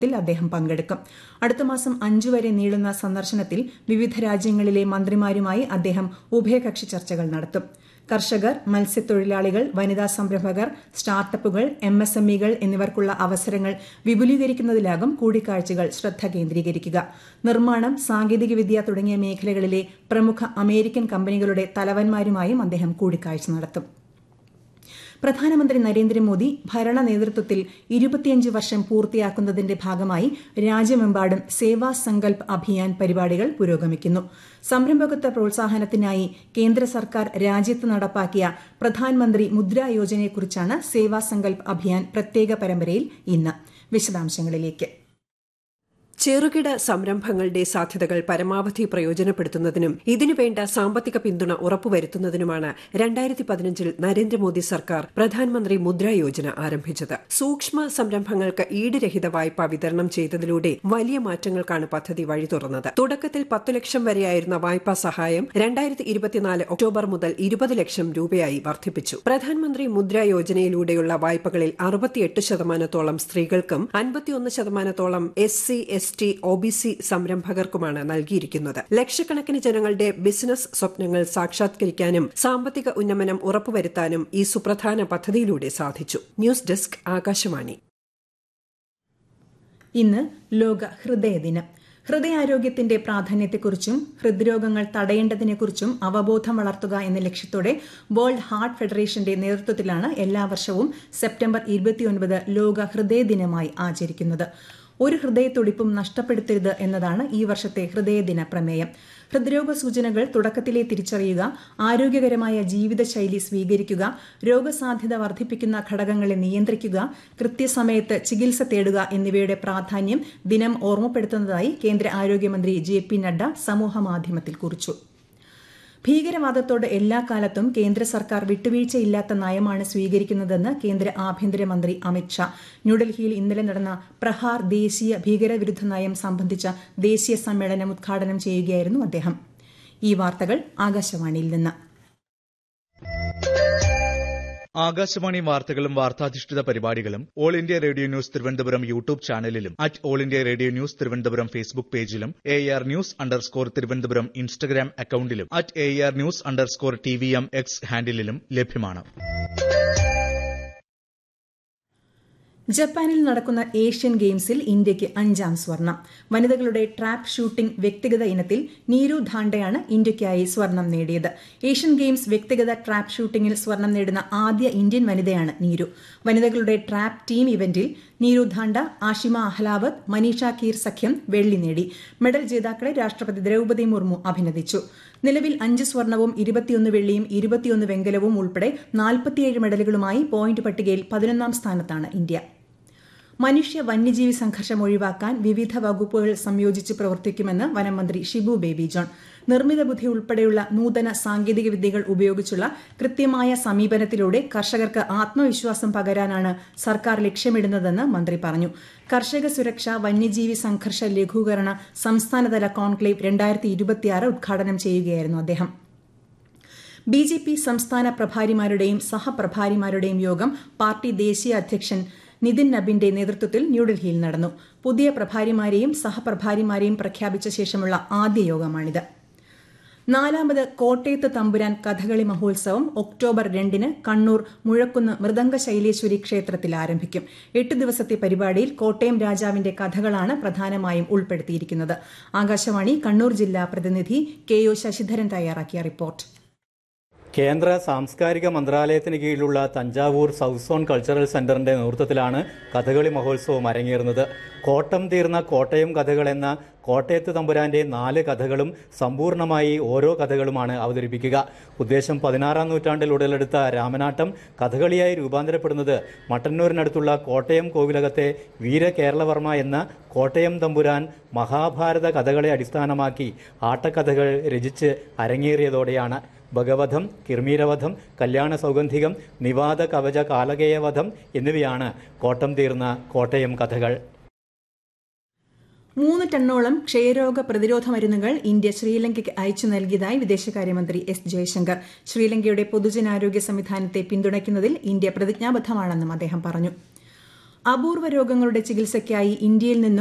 ത്തിൽ അദ്ദേഹം പങ്കെടുക്കും അടുത്ത മാസം അഞ്ചു വരെ നീളുന്ന സന്ദർശനത്തിൽ വിവിധ രാജ്യങ്ങളിലെ മന്ത്രിമാരുമായി അദ്ദേഹം ഉഭയകക്ഷി ചർച്ചകൾ നടത്തും കർഷകർ മത്സ്യത്തൊഴിലാളികൾ വനിതാ സംരംഭകർ സ്റ്റാർട്ടപ്പുകൾ എം എസ് എം ഇകൾ എന്നിവർക്കുള്ള അവസരങ്ങൾ വിപുലീകരിക്കുന്നതിലാകും കൂടിക്കാഴ്ചകൾ ശ്രദ്ധ കേന്ദ്രീകരിക്കുക നിർമ്മാണം സാങ്കേതികവിദ്യ തുടങ്ങിയ മേഖലകളിലെ പ്രമുഖ അമേരിക്കൻ കമ്പനികളുടെ തലവന്മാരുമായും അദ്ദേഹം കൂടിക്കാഴ്ച നടത്തും പ്രധാനമന്ത്രി നരേന്ദ്രമോദി ഭരണ നേതൃത്വത്തിൽ ഇരുപത്തിയഞ്ച് വർഷം പൂർത്തിയാക്കുന്നതിന്റെ ഭാഗമായി രാജ്യമെമ്പാടും സേവാ സങ്കൽപ് അഭിയാൻ പരിപാടികൾ പുരോഗമിക്കുന്നു സംരംഭകത്വ പ്രോത്സാഹനത്തിനായി കേന്ദ്ര സർക്കാർ രാജ്യത്ത് നടപ്പാക്കിയ പ്രധാനമന്ത്രി മുദ്രാ യോജനയെക്കുറിച്ചാണ് സേവാ സങ്കൽപ് അഭിയാൻ പ്രത്യേക പരമ്പരയിൽ ഇന്ന് വിശദാംശങ്ങളിലേക്ക് ചെറുകിട സംരംഭങ്ങളുടെ സാധ്യതകൾ പരമാവധി പ്രയോജനപ്പെടുത്തുന്നതിനും ഇതിനുവേണ്ട സാമ്പത്തിക പിന്തുണ ഉറപ്പുവരുത്തുന്നതിനുമാണ് രണ്ടായിരത്തി പതിനഞ്ചിൽ നരേന്ദ്രമോദി സർക്കാർ പ്രധാനമന്ത്രി മുദ്രാ യോജന ആരംഭിച്ചത് സൂക്ഷ്മ സംരംഭങ്ങൾക്ക് ഈടുരഹിത വായ്പ വിതരണം ചെയ്തതിലൂടെ വലിയ മാറ്റങ്ങൾക്കാണ് പദ്ധതി വഴി തുറന്നത് തുടക്കത്തിൽ പത്ത് ലക്ഷം വരെയായിരുന്ന വായ്പാ സഹായം രണ്ടായിരത്തി ഇരുപത്തിനാല് ഒക്ടോബർ മുതൽ ഇരുപത് ലക്ഷം രൂപയായി വർദ്ധിപ്പിച്ചു പ്രധാനമന്ത്രി മുദ്രാ യോജനയിലൂടെയുള്ള വായ്പകളിൽ അറുപത്തിയെട്ട് ശതമാനത്തോളം സ്ത്രീകൾക്കും അൻപത്തിയൊന്ന് ശതമാനത്തോളം S C S T O B C സംരംഭകർക്കുമാണ് നൽകിയിരിക്കുന്നത് ലക്ഷക്കണക്കിന് ജനങ്ങളുടെ ബിസിനസ് സ്വപ്നങ്ങൾ സാക്ഷാത്കരിക്കാനും സാമ്പത്തിക ഉന്നമനം ഉറപ്പുവരുത്താനും ഈ സുപ്രധാന പദ്ധതിയിലൂടെ സാധിച്ചു ന്യൂസ് ഡെസ്ക് ആകാശവാണി ഇന്ന് ലോക ഹൃദയ ദിനം ഹൃദയാരോഗ്യത്തിന്റെ പ്രാധാന്യത്തെക്കുറിച്ചും ഹൃദ്രോഗങ്ങൾ തടയേണ്ടതിനെക്കുറിച്ചും അവബോധം വളർത്തുക എന്ന ലക്ഷ്യത്തോടെ വേൾഡ് ഹാർട്ട് ഫെഡറേഷന്റെ നേതൃത്വത്തിലാണ് എല്ലാ വർഷവും സെപ്റ്റംബർ ഇരുപത്തിയൊൻപത് ലോക ഹൃദയ ദിനമായി ആചരിക്കുന്നത് ഒരു ഹൃദയത്തുടിപ്പും നഷ്ടപ്പെടുത്തരുത് എന്നതാണ് ഈ വർഷത്തെ ഹൃദയദിന പ്രമേയം ഹൃദ്രോഗ സൂചനകൾ തുടക്കത്തിലെ തിരിച്ചറിയുക ആരോഗ്യകരമായ ജീവിതശൈലി സ്വീകരിക്കുക രോഗസാധ്യത വർദ്ധിപ്പിക്കുന്ന ഘടകങ്ങളെ നിയന്ത്രിക്കുക കൃത്യസമയത്ത് ചികിത്സ തേടുക എന്നിവയുടെ പ്രാധാന്യം ദിനം ഓർമ്മപ്പെടുത്തുന്നതായി കേന്ദ്ര ആരോഗ്യമന്ത്രി ജെ പി നഡ്ഡ സമൂഹമാധ്യമത്തിൽ കുറിച്ചു ഭീകരവാദത്തോട് എല്ലാ കാലത്തും കേന്ദ്ര സർക്കാർ വിട്ടുവീഴ്ചയില്ലാത്ത നയമാണ് സ്വീകരിക്കുന്നതെന്ന് കേന്ദ്ര ആഭ്യന്തരമന്ത്രി അമിത്ഷാ ന്യൂഡൽഹിയിൽ ഇന്നലെ നടന്ന പ്രഹാർ ദേശീയ ഭീകരവിരുദ്ധ നയം സംബന്ധിച്ച ദേശീയ സമ്മേളനം ഉദ്ഘാടനം ചെയ്യുകയായിരുന്നു അദ്ദേഹം ഈ വാർത്തകൾ ആകാശവാണിയിൽ നിന്ന് ആകാശവാണി വാർത്തകളും വാർത്താധിഷ്ഠിത പരിപാടികളും All India Radio News Thiruvananthapuram YouTube ചാനലിലും at All India Radio News Thiruvananthapuram Facebook പേജിലും A R news underscore Thiruvananthapuram Instagram അക്കൌണ്ടിലും at A R news underscore T V M X ഹാൻഡിലും ലഭ്യമാണ് ജപ്പാനിൽ നടക്കുന്ന ഏഷ്യൻ ഗെയിംസിൽ ഇന്ത്യയ്ക്ക് അഞ്ചാം സ്വർണം വനിതകളുടെ ട്രാപ്പ് ഷൂട്ടിംഗ് വ്യക്തിഗത ഇനത്തിൽ നീരു ധാണ്ടയാണ് ഇന്ത്യയ്ക്കായി സ്വർണം നേടിയത് ഏഷ്യൻ ഗെയിംസ് വ്യക്തിഗത ട്രാപ്പ് ഷൂട്ടിംഗിൽ സ്വർണം നേടുന്ന ആദ്യ ഇന്ത്യൻ വനിതയാണ് നീരു വനിതകളുടെ ട്രാപ്പ് ടീം ഇവന്റിൽ നീരു ധാണ്ട ആഷിമ അഹ്ലാവത്ത് മനീഷ കീർ സഖ്യം വെള്ളി നേടി മെഡൽ ജേതാക്കളെ രാഷ്ട്രപതി ദ്രൌപദി മുർമു അഭിനന്ദിച്ചു നിലവിൽ അഞ്ച് സ്വർണവും ഇരുപത്തിയൊന്ന് വെള്ളിയും ഇരുപത്തിയൊന്ന് വെങ്കലവും ഉൾപ്പെടെ നാൽപ്പത്തിയേഴ് മെഡലുകളുമായി പോയിന്റ് പട്ടികയിൽ പതിനൊന്നാം സ്ഥാനത്താണ് ഇന്ത്യ മനുഷ്യ വന്യജീവി സംഘർഷം ഒഴിവാക്കാൻ വിവിധ വകുപ്പുകൾ സംയോജിച്ച് പ്രവർത്തിക്കുമെന്ന് വനംമന്ത്രി ഷിബു ബേബി ജോൺ നിർമ്മിത ബുദ്ധി ഉൾപ്പെടെയുള്ള നൂതന സാങ്കേതിക വിദ്യകൾ ഉപയോഗിച്ചുള്ള കൃത്യമായ സമീപനത്തിലൂടെ കർഷകർക്ക് ആത്മവിശ്വാസം പകരാനാണ് സർക്കാർ ലക്ഷ്യമിടുന്നതെന്ന് മന്ത്രി പറഞ്ഞു കർഷക സുരക്ഷ വന്യജീവി സംഘർഷ ലഘൂകരണ സംസ്ഥാനതല കോൺക്ലേവ് രണ്ടായിരത്തി ഇരുപത്തിയാറ് ഉദ്ഘാടനം ചെയ്യുകയായിരുന്നു അദ്ദേഹം ബി ജെ പി സംസ്ഥാന പ്രഭാരിമാരുടെയും സഹപ്രഭാരിമാരുടെയും യോഗം പാർട്ടി ദേശീയ അധ്യക്ഷൻ നിതിൻ നബിന്റെ നേതൃത്വത്തിൽ ന്യൂഡൽഹിയിൽ നടന്നു പുതിയ പ്രഭാരിമാരെയും സഹപ്രഭാരിമാരെയും പ്രഖ്യാപിച്ച ശേഷമുള്ള ആദ്യ യോഗമാണിത് നാലാമത് കോട്ടയത്ത് തമ്പുരാൻ കഥകളി മഹോത്സവം ഒക്ടോബർ രണ്ടിന് കണ്ണൂർ മുഴക്കുന്ന് മൃദംഗ ശൈലേശ്വരി ക്ഷേത്രത്തിൽ ആരംഭിക്കും എട്ട് ദിവസത്തെ പരിപാടിയിൽ കോട്ടയം രാജാവിന്റെ കഥകളാണ് പ്രധാനമായും ഉൾപ്പെടുത്തിയിരിക്കുന്നത് ആകാശവാണി കണ്ണൂർ ജില്ലാ പ്രതിനിധി കെ ഒ ശശിധരൻ തയ്യാറാക്കിയ റിപ്പോർട്ട് കേന്ദ്ര സാംസ്കാരിക മന്ത്രാലയത്തിന് കീഴിലുള്ള തഞ്ചാവൂർ സൗത്ത് സോൺ കൾച്ചറൽ സെന്ററിന്റെ നേതൃത്വത്തിലാണ് കഥകളി മഹോത്സവം അരങ്ങേറുന്നത് കോട്ടം തീർന്ന കോട്ടയം കഥകൾ എന്ന കോട്ടയത്ത് തമ്പുരാന്റെ നാല് കഥകളും സമ്പൂർണമായി ഓരോ കഥകളുമാണ് അവതരിപ്പിക്കുക ഉദ്ദേശം പതിനാറാം നൂറ്റാണ്ടിൽ ഉടലെടുത്ത രാമനാട്ടം കഥകളിയായി രൂപാന്തരപ്പെടുന്നത് മട്ടന്നൂരിനടുത്തുള്ള കോട്ടയം കോവിലകത്തെ വീരകേരളവർമ്മ എന്ന കോട്ടയം തമ്പുരാൻ മഹാഭാരത കഥകളെ അടിസ്ഥാനമാക്കി ആട്ടക്കഥകൾ രചിച്ച് അരങ്ങേറിയതോടെയാണ് ഭഗവധം കിർമീരവധം കല്യാണ സൗഗന്ധികം നിവാദ കവച കാലകേയവധം എന്നിവയാണ് കോട്ടം തീർന്ന കോട്ടയം കഥകൾ മൂന്ന് ടണ്ണോളം ക്ഷയരോഗ പ്രതിരോധ മരുന്നുകൾ ഇന്ത്യ ശ്രീലങ്കയ്ക്ക് അയച്ചു നൽകിയതായി വിദേശകാര്യമന്ത്രി എസ് ജയശങ്കർ ശ്രീലങ്കയുടെ പൊതുജനാരോഗ്യ സംവിധാനത്തെ പിന്തുണയ്ക്കുന്നതിൽ ഇന്ത്യ പ്രതിജ്ഞാബദ്ധമാണെന്നും അദ്ദേഹം പറഞ്ഞു അപൂർവ രോഗങ്ങളുടെ ചികിത്സയ്ക്കായി ഇന്ത്യയിൽ നിന്നും